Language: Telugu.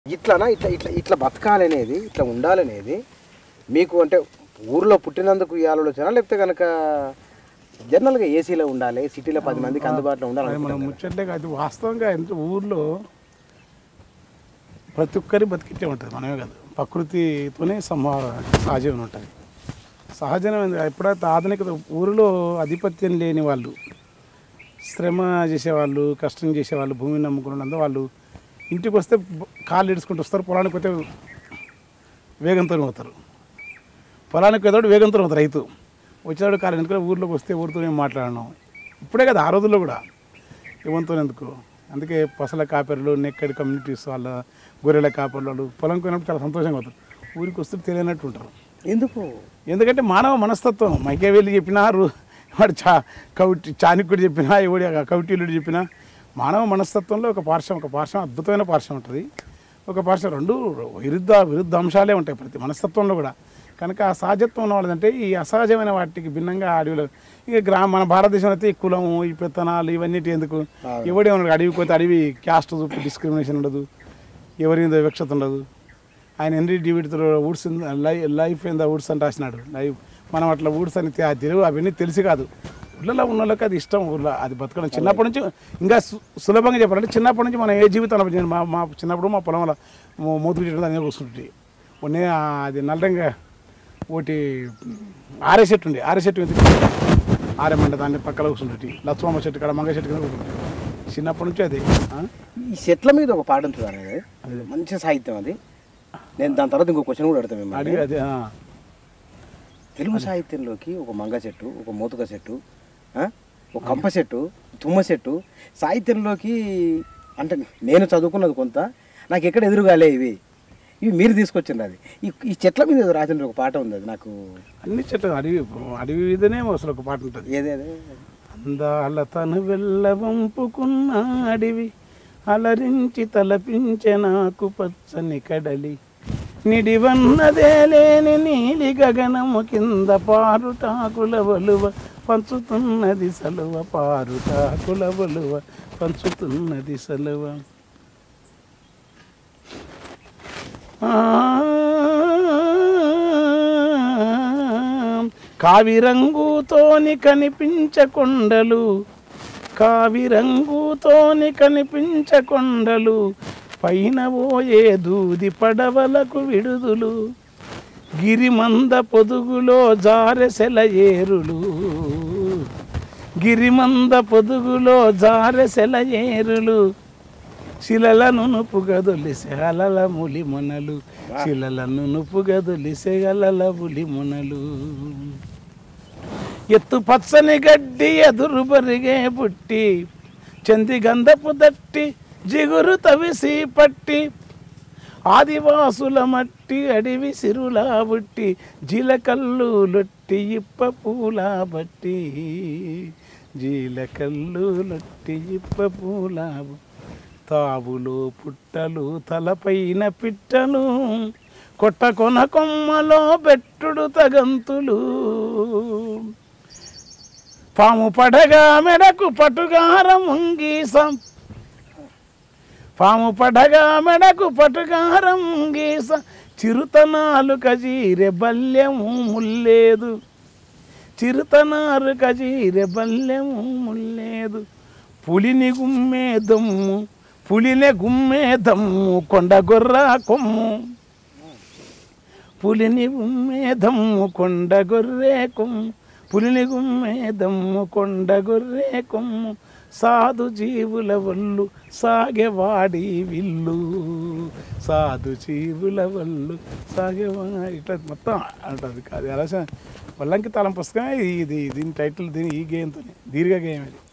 ఇట్లానా ఇట్లా ఇట్లా ఇట్లా బతకాలనేది ఇట్లా ఉండాలనేది మీకు అంటే ఊర్లో పుట్టినందుకు ఈ ఆలోచన లేకపోతే కనుక జనరల్గా ఏసీలో ఉండాలి సిటీలో పది మందికి అందుబాటులో ఉండాలి అది మనం అనుకుంటాం కదా. ముచ్చట్లే కాదు వాస్తవంగా ఎంత ఊర్లో ప్రతి ఒక్కరి బతికిట్టే ఉంటుంది మనమే కాదు ప్రకృతితోనే సంభా సహజీవనం ఉంటుంది సహజమైన ఎప్పుడైతే ఆధునికత ఊరిలో ఆధిపత్యం లేని వాళ్ళు శ్రమ చేసేవాళ్ళు కష్టం చేసేవాళ్ళు భూమిని నమ్ముకున్నందు వాళ్ళు ఇంటికి వస్తే బ- కాళ్ళు ఇడుచుకుంటూ వస్తారు పొలానికి పోతే వేగంతో పోతారు పొలానికి పోతాడు వేగంతో పోతారు రైతు వచ్చేవాడు కాళ్ళు ఎందుకంటే ఊర్లోకి వస్తే ఊరితో ఏం మాట్లాడడం ఇప్పుడే కదా ఆ రోజుల్లో కూడా ఇవంతో ఎందుకు అందుకే పసల కాపర్లు నెక్కడి కమ్యూనిటీస్ వాళ్ళ గొర్రెల కాపర్లు వాళ్ళు పొలం పోయినప్పుడు చాలా సంతోషంగా అవుతారు ఊరికి వస్తే తెలియనట్టు ఉంటారు ఎందుకు ఎందుకంటే మానవ మనస్తత్వం మైకేవేలి చెప్పినా రు- వాడు చా కౌటి చాణక్యుడు చెప్పినా ఎవడి కౌటిల్యుడు చెప్పినా మానవ మనస్తత్వంలో ఒక పార్శ్వం ఒక పార్శ్వం అద్భుతమైన పార్శ్వం ఉంటుంది ఒక పార్శ్వం రెండు విరుద్ధ విరుద్ధ అంశాలే ఉంటాయి ప్రతి మనస్తత్వంలో కూడా కనుక ఆ సహజత్వం ఉన్న వాళ్ళదంటే ఈ అసహజమైన వాటికి భిన్నంగా అడవిలో ఇక గ్రామ మన భారతదేశంలో అయితే ఈ కులము ఈ పెత్తనాలు ఇవన్నిటి ఎందుకు ఎవడేమన్నా అడవికి పోతే అడవి క్యాస్ట్ చూపి డిస్క్రిమినేషన్ ఉండదు ఎవరి మీద వివక్షత ఉండదు ఆయన హెన్రీ డివిడ్తో woods in life life in the woods అని రాసినాడు లైఫ్ మనం అట్లా వుడ్స్ అని తె- తెలుగు అవన్నీ తెలిసి కాదు ఊళ్ళలో ఉన్న వాళ్ళకి అది ఇష్టం ఊళ్ళో అది బతకడం చిన్నప్పటి నుంచి ఇంకా సు- సులభంగా చెప్పాలంటే చిన్నప్పటి నుంచి మనం ఏ జీవితం అనుభవించాం. మా మా చిన్నప్పుడు మా పొలంలో మూతుకు చెట్టు దాని మీద కూర్చుంటుంది ఉన్నాయి అది నల్లరంగా ఒకటి ఆరే చెట్టు ఉండే ఆరే చెట్టు మీద ఆరెమంట దాన్ని పక్కన కూర్చుంటుంది లక్ష్మమ్మ చెట్టు కాడ మంగ చెట్టు కింద కూర్చుంటుంది చిన్నప్పటి నుంచి అది ఆ? ఈ చెట్ల మీద ఒక పాట ఉంటుంది అనేది అది మంచి సాహిత్యం అది నేను దాని తర్వాత ఇంకో క్వశ్చన్ కూడా అడుగుతాను మిమ్మల్ని అడిగి అది ఆ. తెలుగు సాహిత్యంలోకి ఒక మంగ చెట్టు ఒక మోతుక చెట్టు ఆ, ఒక కంప చెట్టు తుమ్మ చెట్టు సాహిత్యంలోకి అంటే నేను చదువుకున్నది కొంత నాకు ఎక్కడ ఎదురుగాలే ఇవి ఇవి మీరు తీసుకొచ్చింది అది ఈ ఈ చెట్ల మీద ఏదో రాసిన ఒక పాట ఉంది అది నాకు అన్ని చెట్లు అడవి అడవి మీదనే అసలు ఒక పాట ఉంటుంది ఏదేదే అందాల తను వెళ్ళవంపుకున్న అడివి అలరించి తలపించే నాకు పచ్చని కడలి నిడివన్నదే లేని నీలి గగనము కింద పారుటాకుల వలువ పంచుతున్నది సలువ పారుటాకుల వలువ పంచుతున్నది సలువ కావిరంగుతోని కనిపించకొండలు కావిరంగుతోని కనిపించకొండలు పైన పోయే దూది పడవలకు విడుదులు గిరిమంద పొదుగులో జారెసెల ఏరులు గిరిమంద పొదుగులో జారెసెల ఏరులు శిలలను నుపుగదొలిసే అలల ములి మొనలు శిలలను నుపుగదొలిసే అలల ములి మొనలు ఎత్తు పచ్చని గడ్డి ఎదురు బరిగే పుట్టి చంది గంధపు దట్టి జిగురు తవిసి పట్టి ఆదివాసుల మట్టి అడివి సిరులా బుట్టి జీలకల్లు లొట్టి ఇప్ప పూలా బట్టి జీలకల్లు లొట్టి ఇప్ప పూలా బుట్టి తావులు పుట్టలు తలపైన పిట్టలు కొట్ట కొన కొమ్మలో పెట్టుడు తగంతులు పాము పడగా మెడకు పటుగారం ఉంగీసం పాము పడగా మెడకు పటుగారం గీస చిరుతనాలు కజీరె బల్యము ముల్లేదు చిరుతనారు కజీరె బల్యము ముల్లేదు పులిని గుమ్మే దమ్ము పులినే గుమ్మే దమ్ము కొండ గొర్ర కొమ్ము పులిని గుమ్మే దమ్ము కొండ గొర్రె కొమ్ము పులిని గుమ్మే దమ్ము కొండ గొర్రె కొమ్ము సాధు జీవుల వల్లు సాగెవాడి విల్లు సాధు జీవుల వల్లు సాగేవాడి ఇట్లా మొత్తం అంటుంది అది అలా వల్లంకి తాళం పుస్తకమే ఇది ఇది దీని టైటిల్ దీని ఈ గేమ్తో దీర్ఘ గేమ్ ఇది